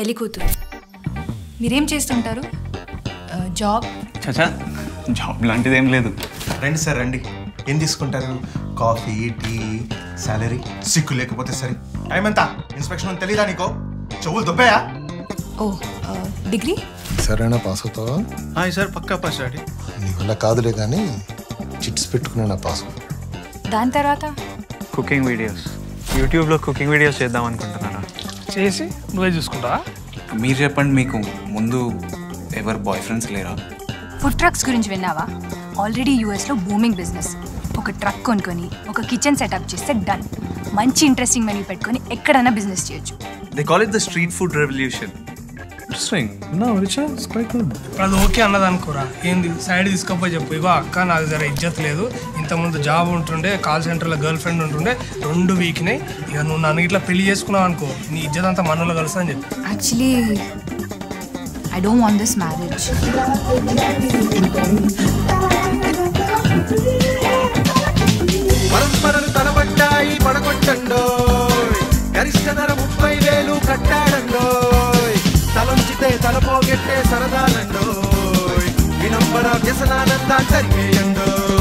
పెళ్లి కూతురు మీరేం చేస్తుంటారు ఆ, జాబ్ చచా జాబ్ లాంటిది ఏం లేదు రండి సార్ రండి ఏం తీసుకుంటారు కాఫీ టీ సాలరీ సిక్కు లేకపోతే సరే టైం ఎంత ఇన్స్పెక్షన్ అని తెలీదా నీకో చెవులు దుబ్బయా ఓ ఆ, డిగ్రీ సరేనా పాస్ అవుతావా హాయ్ సార్ పక్కా పాస్ డాడీ నీ వల్ల కాదులే కానీ చిట్స్ పెట్టుకునే నా పాస్ దాని తర్వాత కుకింగ్ వీడియోస్ యూట్యూబ్లో కుకింగ్ వీడియోస్ చేద్దాం అనుకుంటున్నారా చేసి నువ్వే చూసుకుంటావా మీరు చెప్పండి మీకు ముందు ఎవరు బాయ్ ఫ్రెండ్స్ లేరా ఫుడ్ ట్రక్స్ గురించి విన్నావా ఆల్రెడీ యూఎస్లో బూమింగ్ బిజినెస్ ఒక ట్రక్ కొనుక్కొని ఒక కిచెన్ సెటప్ చేస్తే డన్ మంచి ఇంట్రెస్టింగ్ మెనూ పెట్టుకొని ఎక్కడైనా బిజినెస్ చేయొచ్చు they call it the street food revolution Interesting. No, Richard, it's quite good. అది ఓకే అన్నది అనుకోరా ఏంది సైడ్ తీసుకపోయి చెప్పు ఇగో అక్క నాకు జర ఇజ్జత్ లేదు ఇంతకుముందు జాబ్ ఉంటుండే కాల్ సెంటర్లో గర్ల్ ఫ్రెండ్ ఉంటుండే రెండు వీక్నే ఇక నువ్వు నన్ను ఇట్లా పెళ్లి చేసుకున్నావు అనుకో నీ ఇజ్జత్ అంతా మనలో కలుస్తా అని చెప్పి actually I don't want this marriage పరంపరలు తలబడ్డాయి పడగొట్టండోయ్ గరిష్ట ధర ముప్పై వేలు కట్టాడండోయ్ తలంచితే తలపోగెట్టే సరదాలండోయ్ వినంబర వ్యసనానందా జరిగేయండోయ్